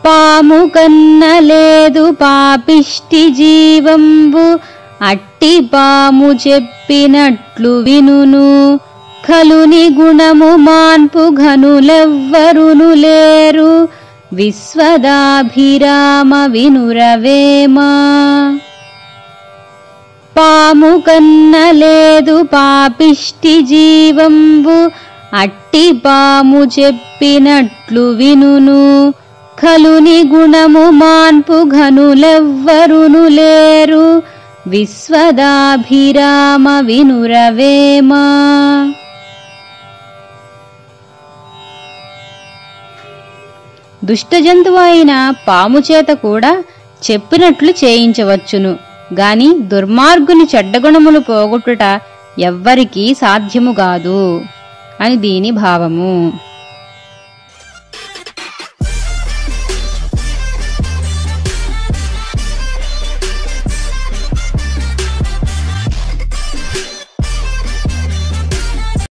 పాము కన్నలేదు పాపిష్టి జీవంబు అట్టి పాము చెప్పినట్లు వినును ఖలుని గుణము మాన్పు ఘనులెవ్వరును లేరు విశ్వదాభిరామ వినురవేమా పాము కన్నలేదు పాపిష్టి జీవంబు అట్టి పాము చెప్పినట్లు వినును ఖలుని గుణము మాన్పు ఘనులెవ్వరును లేరు విశ్వదాభిరామ వినురవేమా దుష్టజంతువు అయిన పాము చేత కూడా చెప్పినట్లు చేయించవచ్చును గాని దుర్మార్గుని చెడ్డగుణములు పోగొట్టుట ఎవ్వరికీ సాధ్యము కాదు అని దీని భావము